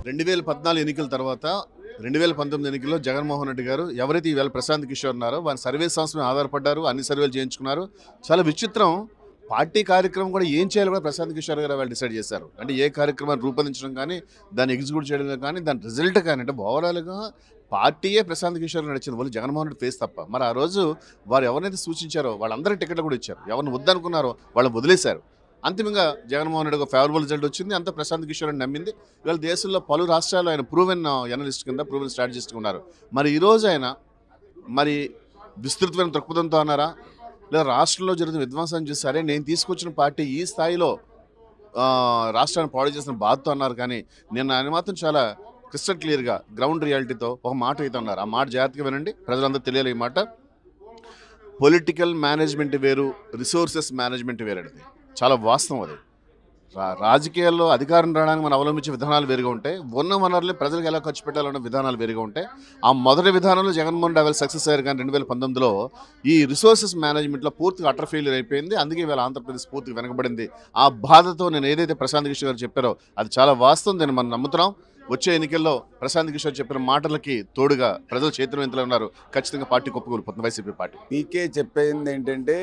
రెండు వేల పద్నాలుగు ఎన్నికల తర్వాత రెండు వేల పంతొమ్మిది ఎన్నికల్లో జగన్మోహన్ రెడ్డి గారు ఎవరైతే ఈవేళ ప్రశాంత్ కిషోర్ ఉన్నారో వారి సర్వే సంస్థ మీద ఆధారపడ్డారు అన్ని సర్వేలు చేయించుకున్నారు చాలా విచిత్రం పార్టీ కార్యక్రమం కూడా ఏం చేయాలో కూడా ప్రశాంత్ కిషోర్ గారు వాళ్ళు డిసైడ్ చేశారు అంటే ఏ కార్యక్రమాన్ని రూపొందించడం కానీ దాన్ని ఎగ్జిక్యూట్ చేయడం కానీ దాని రిజల్ట్ కానీ అంటే ఓవరాల్గా పార్టీయే ప్రశాంత్ కిషోర్ నడిచింది వాళ్ళు జగన్మోహన్ రెడ్డి ఫేస్ తప్ప మరి ఆ రోజు వారు ఎవరైతే సూచించారో వాళ్ళందరికీ టికెట్లు కూడా ఇచ్చారు ఎవరిని వద్దనుకున్నారో వాళ్ళని వదిలేశారు అంతిమంగా జగన్మోహన్ రెడ్డి ఒక ఫేవరబుల్ రిజల్ట్ వచ్చింది అంతా ప్రశాంత్ కిషోర్ అని నమ్మింది ఇవాళ దేశంలో పలు రాష్ట్రాల్లో ఆయన ప్రూవెన్ ఎనలిస్ట్ కింద ప్రూవెన్ స్ట్రాటజిస్ట్ ఉన్నారు మరి ఈరోజు ఆయన మరి విస్తృతమైన దృక్పథంతో అన్నారా లేదా రాష్ట్రంలో జరుగుతున్న విధ్వంసం చూసి సరే నేను తీసుకొచ్చిన పార్టీ ఈ స్థాయిలో ఆ, రాష్ట్రాన్ని పాడు చేసిన బాధతో అన్నారు కానీ నేను ఆయన మాత్రం చాలా క్రిస్టల్ క్లియర్గా గ్రౌండ్ రియాలిటీతో ఒక మాట అయితే అన్నారు ఆ మాట జాగ్రత్తగా వినండి ప్రజలందరూ తెలియాలి ఈ మాట పొలిటికల్ మేనేజ్మెంట్ వేరు రిసోర్సెస్ మేనేజ్మెంట్ వేరు అనేది చాలా వాస్తవం అది రా- రాజకీయాల్లో అధికారం రావడానికి మనం అవలంబించే విధానాలు వేరుగా ఉంటాయి ఉన్న వనరులు ప్రజలకు ఎలా ఖర్చు పెట్టాలన్న విధానాలు వేరుగా ఉంటాయి ఆ మొదటి విధానంలో జగన్మోహన్ రెడ్డి సక్సెస్ అయ్యారు కానీ రెండు వేల పంతొమ్మిదిలో ఈ రిసోర్సెస్ మేనేజ్మెంట్లో పూర్తిగా అటర్ ఫెయిల్యూర్ అయిపోయింది అందుకే ఇవాళ ఆంధ్రప్రదేశ్ పూర్తిగా వెనకబడింది ఆ బాధతో నేను ఏదైతే ప్రశాంత్ కిషోర్ గారు చెప్పారో అది చాలా వాస్తవం దీన్ని మనం నమ్ముతున్నాం వచ్చే ఎన్నికల్లో ప్రశాంత్ కిషోర్ చెప్పిన మాటలకి తోడుగా ప్రజలు చైతన్యవంతులు ఉన్నారు ఖచ్చితంగా పార్టీ కుప్పకూలిపోతుంది వైసీపీ పార్టీ పీకే చెప్పింది ఏంటంటే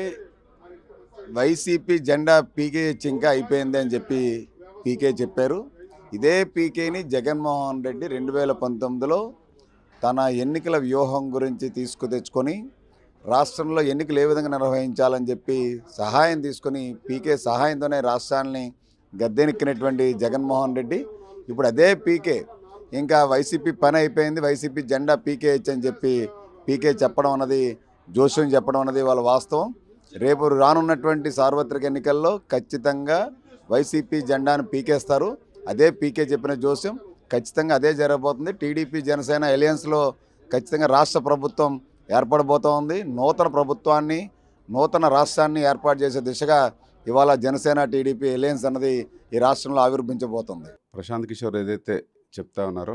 వైసీపీ జెండా పీకే చింక అయిపోయింది అని చెప్పి పీకే చెప్పారు ఇదే పీకేని జగన్మోహన్ రెడ్డి రెండు వేల పంతొమ్మిదిలో తన ఎన్నికల వ్యూహం గురించి తీసుకు తెచ్చుకొని రాష్ట్రంలో ఎన్నికలు ఏ విధంగా నిర్వహించాలని చెప్పి సహాయం తీసుకొని పీకే సహాయంతోనే రాష్ట్రాన్ని గద్దెనెక్కినటువంటి జగన్మోహన్ రెడ్డి ఇప్పుడు అదే పీకే ఇంకా వైసీపీ పని అయిపోయింది వైసీపీ జెండా పీకే అని చెప్పి పీకే చెప్పడం అన్నది జోస్యం చెప్పడం అన్నది వాళ్ళ వాస్తవం రేపు రానున్నటువంటి సార్వత్రిక ఎన్నికల్లో ఖచ్చితంగా వైసీపీ జెండాను పీకేస్తారు అదే పీకే చెప్పిన జోస్యం ఖచ్చితంగా అదే జరగబోతుంది టీడీపీ జనసేన ఎలియన్స్లో ఖచ్చితంగా రాష్ట్ర ప్రభుత్వం ఏర్పడబోతోంది నూతన ప్రభుత్వాన్ని నూతన రాష్ట్రాన్ని ఏర్పాటు చేసే దిశగా ఇవాళ జనసేన టీడీపీ ఎలియన్స్ అన్నది ఈ రాష్ట్రంలో ఆవిర్భించబోతుంది ప్రశాంత్ కిషోర్ ఏదైతే చెప్తా ఉన్నారో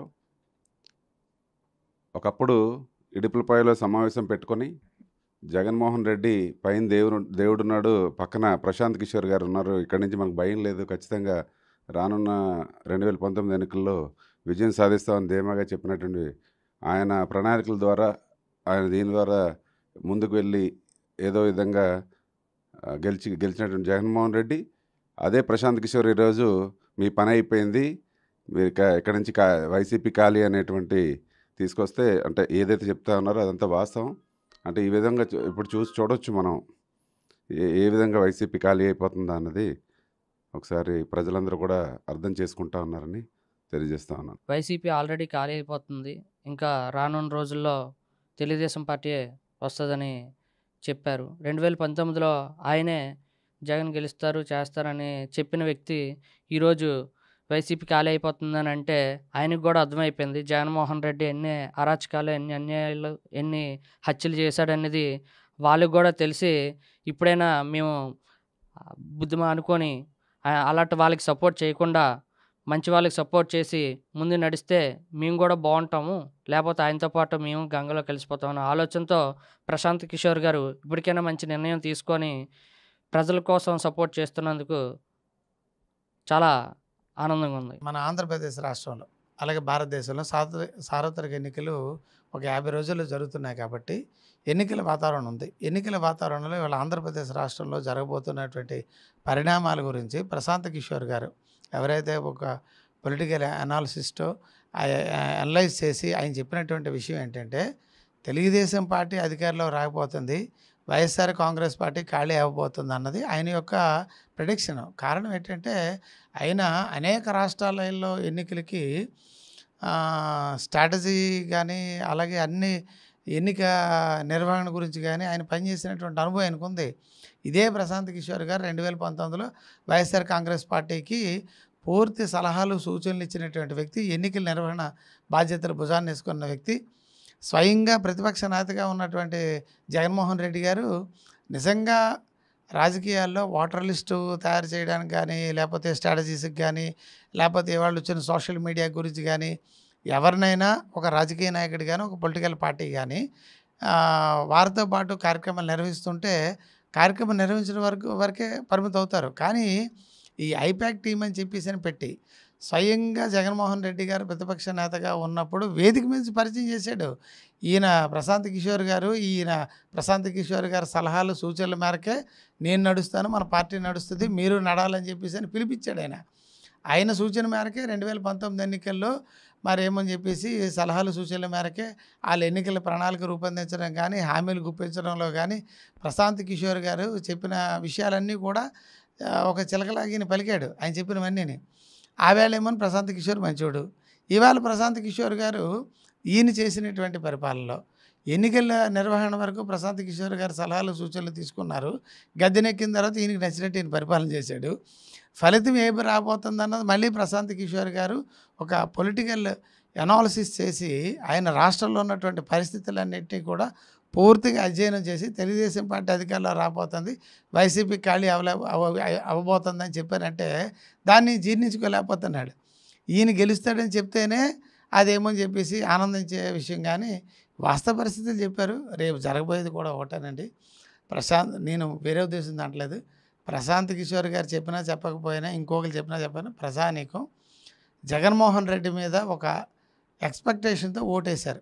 ఒకప్పుడు ఇడుపులపాయలో సమావేశం పెట్టుకొని జగన్మోహన్ రెడ్డి పైన దేవుడు దేవుడున్నాడు పక్కన ప్రశాంత్ కిషోర్ గారు ఉన్నారు ఇక్కడి నుంచి మనకు భయం లేదు ఖచ్చితంగా రానున్న రెండు వేల పంతొమ్మిది ఎన్నికల్లో విజయం సాధిస్తామని ధీమాగా చెప్పినటువంటి ఆయన ప్రణాళికల ద్వారా ఆయన దీని ద్వారా ముందుకు వెళ్ళి ఏదో విధంగా ఆ, గెలిచి గెలిచినటువంటి జగన్మోహన్ రెడ్డి అదే ప్రశాంత్ కిషోర్ ఈరోజు మీ పని అయిపోయింది మీరు కా- ఇక్కడ నుంచి కా వైసీపీ ఖాళీ అనేటువంటి తీసుకొస్తే అంటే ఏదైతే చెప్తా ఉన్నారో అదంతా వాస్తవం అంటే ఈ విధంగా చూ- ఇప్పుడు చూసి చూడొచ్చు మనం ఏ ఏ విధంగా వైసీపీ ఖాళీ అయిపోతుందా అన్నది ఒకసారి ప్రజలందరూ కూడా అర్థం చేసుకుంటా ఉన్నారని తెలియజేస్తా ఉన్నాను వైసీపీ ఆల్రెడీ ఖాళీ అయిపోతుంది ఇంకా రానున్న రోజుల్లో తెలుగుదేశం పార్టీ వస్తుందని చెప్పారు రెండు వేల పంతొమ్మిదిలో ఆయనే జగన్ గెలుస్తారు చేస్తారని చెప్పిన వ్యక్తి ఈరోజు వైసీపీ ఖాళీ అయిపోతుందని అంటే ఆయనకు కూడా అర్థమైపోయింది జగన్మోహన్ రెడ్డి ఎన్ని అరాచకాలు ఎన్ని అన్యాయాలు ఎన్ని హత్యలు చేశాడనేది వాళ్ళకి కూడా తెలిసి ఇప్పుడైనా మేము ఆ, బుద్ధిమా అనుకొని ఆ, అలాంటి వాళ్ళకి సపోర్ట్ చేయకుండా మంచి వాళ్ళకి సపోర్ట్ చేసి ముందు నడిస్తే మేము కూడా బాగుంటాము లేకపోతే ఆయనతో పాటు మేము గంగలో కలిసిపోతాం అన్న ఆలోచనతో ప్రశాంత్ కిషోర్ గారు ఇప్పటికైనా మంచి నిర్ణయం తీసుకొని ప్రజల కోసం సపోర్ట్ చేస్తున్నందుకు చాలా ఆనందంగా ఉంది మన ఆంధ్రప్రదేశ్ రాష్ట్రంలో అలాగే భారతదేశంలో సార్వ సార్వత్రిక ఎన్నికలు ఒక యాభై రోజుల్లో జరుగుతున్నాయి కాబట్టి ఎన్నికల వాతావరణం ఉంది ఎన్నికల వాతావరణంలో ఇవాళ ఆంధ్రప్రదేశ్ రాష్ట్రంలో జరగబోతున్నటువంటి పరిణామాల గురించి ప్రశాంత్ కిషోర్ గారు ఎవరైతే ఒక పొలిటికల్ అనాలిసిస్టో అనలైజ్ చేసి ఆయన చెప్పినటువంటి విషయం ఏంటంటే తెలుగుదేశం పార్టీ అధికారంలో రాకపోతుంది వైఎస్ఆర్ కాంగ్రెస్ పార్టీ ఖాళీ అవ్వబోతుంది అన్నది ఆయన యొక్క ప్రిడిక్షన్ కారణం ఏంటంటే ఆయన అనేక రాష్ట్రాలలో ఎన్నికలకి స్ట్రాటజీ కానీ అలాగే అన్ని ఎన్నిక నిర్వహణ గురించి కానీ ఆయన పనిచేసినటువంటి అనుభవం ఆయనకు ఉంది ఇదే ప్రశాంత్ కిషోర్ గారు రెండు వేల పంతొమ్మిదిలో వైఎస్ఆర్ కాంగ్రెస్ పార్టీకి పూర్తి సలహాలు సూచనలు ఇచ్చినటువంటి వ్యక్తి ఎన్నికల నిర్వహణ బాధ్యతలు భుజాన్ని వేసుకున్న వ్యక్తి స్వయంగా ప్రతిపక్ష నేతగా ఉన్నటువంటి జగన్మోహన్ రెడ్డి గారు నిజంగా రాజకీయాల్లో ఓటర్ లిస్టు తయారు చేయడానికి కానీ లేకపోతే స్ట్రాటజీస్కి కానీ లేకపోతే ఇవాళ వచ్చిన సోషల్ మీడియా గురించి కానీ ఎవరినైనా ఒక రాజకీయ నాయకుడు కానీ ఒక పొలిటికల్ పార్టీ కానీ ఆ, వారితో పాటు కార్యక్రమాలు నిర్వహిస్తుంటే కార్యక్రమం నిర్వహించిన వరకు వరకే పరిమితం అవుతారు కానీ ఈ ఐపాక్ టీం అని చెప్పేసి అని పెట్టి స్వయంగా జగన్మోహన్ రెడ్డి గారు ప్రతిపక్ష నేతగా ఉన్నప్పుడు వేదిక మీద పరిచయం చేశాడు ఈయన ప్రశాంత్ కిషోర్ గారు ఈయన ప్రశాంత్ కిషోర్ గారి సలహాలు సూచనల మేరకే నేను నడుస్తాను మన పార్టీ నడుస్తుంది మీరు నడాలని చెప్పేసి అని పిలిపించాడు ఆయన ఆయన సూచన మేరకే రెండు వేల పంతొమ్మిది ఎన్నికల్లో మరి ఏమని చెప్పేసి సలహాలు సూచనల మేరకే వాళ్ళ ఎన్నికల ప్రణాళిక రూపొందించడం కానీ హామీలు గుప్పించడంలో కానీ ప్రశాంత్ కిషోర్ గారు చెప్పిన విషయాలన్నీ కూడా ఆ, ఒక చిలకలాగిన పలికాడు ఆయన చెప్పినవన్నీని ఆ వేళ ఏమని ప్రశాంత్ కిషోర్ మంచోడు ఇవాళ ప్రశాంత్ కిషోర్ గారు ఈయన చేసినటువంటి పరిపాలనలో ఎన్నికల నిర్వహణ వరకు ప్రశాంత్ కిషోర్ గారు సలహాలు సూచనలు తీసుకున్నారు గద్దెనెక్కిన తర్వాత ఈయనకి నచ్చినట్టు ఈయన పరిపాలన చేశాడు ఫలితం ఏమి రాబోతుంది అన్నది మళ్ళీ ప్రశాంత్ కిషోర్ గారు ఒక పొలిటికల్ అనాలిసిస్ చేసి ఆయన రాష్ట్రంలో ఉన్నటువంటి పరిస్థితులన్నింటినీ కూడా పూర్తిగా అధ్యయనం చేసి తెలుగుదేశం పార్టీ అధికారంలో రాబోతుంది వైసీపీ ఖాళీ అవలే అవ అవ్వబోతుందని చెప్పారంటే దాన్ని జీర్ణించుకోలేకపోతున్నాడు ఈయన గెలుస్తాడని చెప్తేనే అదేమని చెప్పేసి ఆనందించే విషయం కానీ వాస్తవ పరిస్థితులు చెప్పారు రేపు జరగబోయేది కూడా ఒకటేనండి ప్రశాంత్ నేను వేరే ఉద్దేశం దాంట్లేదు ప్రశాంత్ కిషోర్ గారు చెప్పినా చెప్పకపోయినా ఇంకొకరు చెప్పినా చెప్పినా ప్రజానీకం జగన్మోహన్ రెడ్డి మీద ఒక ఎక్స్పెక్టేషన్తో ఓటేశారు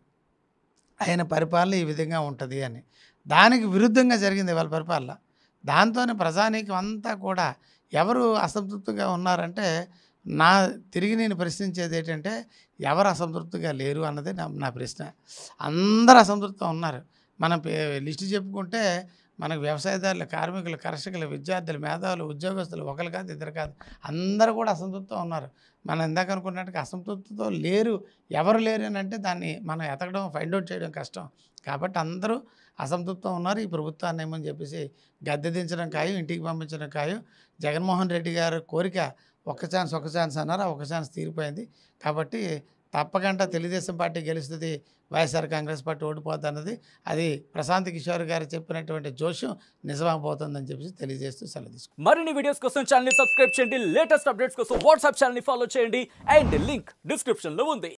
ఆయన పరిపాలన ఈ విధంగా ఉంటుంది అని దానికి విరుద్ధంగా జరిగింది వాళ్ళ పరిపాలన దాంతోనే ప్రజానీకం అంతా కూడా ఎవరు అసంతృప్తిగా ఉన్నారంటే నా తిరిగి నేను ప్రశ్నించేది ఏంటంటే ఎవరు అసంతృప్తిగా లేరు అన్నది నా నా ప్రశ్న అందరు అసంతృప్తిగా ఉన్నారు మనం పే- లిస్టు చెప్పుకుంటే మనకు వ్యవసాయదారులు కార్మికులు కర్షకులు విద్యార్థులు మేధావులు ఉద్యోగస్తులు ఒకరు కాదు ఇద్దరు కాదు అందరూ కూడా అసంతృప్తితో ఉన్నారు మనం ఇందాక అనుకున్నట్టుగా అసంతృప్తితో లేరు ఎవరు లేరు అని అంటే దాన్ని మనం ఎతకడం ఫైండ్ అవుట్ చేయడం కష్టం కాబట్టి అందరూ అసంతృప్తం ఉన్నారు ఈ ప్రభుత్వాన్ని ఏమని చెప్పేసి గద్దె దించడం ఖాయం ఇంటికి పంపించడం ఖాయం జగన్మోహన్ రెడ్డి గారి కోరిక ఒక్క ఛాన్స్ ఒక్క ఛాన్స్ అన్నారు ఆ ఒక్క ఛాన్స్ తీరిపోయింది కాబట్టి తప్పకుండా తెలుగుదేశం పార్టీ గెలుస్తుంది వైఎస్ఆర్ కాంగ్రెస్ పార్టీ ఓడిపోతుంది అన్నది అది ప్రశాంత్ కిషోర్ గారు చెప్పినటువంటి జోష్యం నిజమైపోతుందని చెప్పేసి తెలియజేస్తూ సెలవు తీసుకుంటాను. మరిన్ని వీడియోస్ కోసం ఛానల్ సబ్స్క్రైబ్ చేయండి లేటెస్ట్ అప్డేట్స్ కోసం వాట్సాప్ ఛానల్ ఫాలో చేయండి అండ్ లింక్ డిస్క్రిప్షన్ లో ఉంది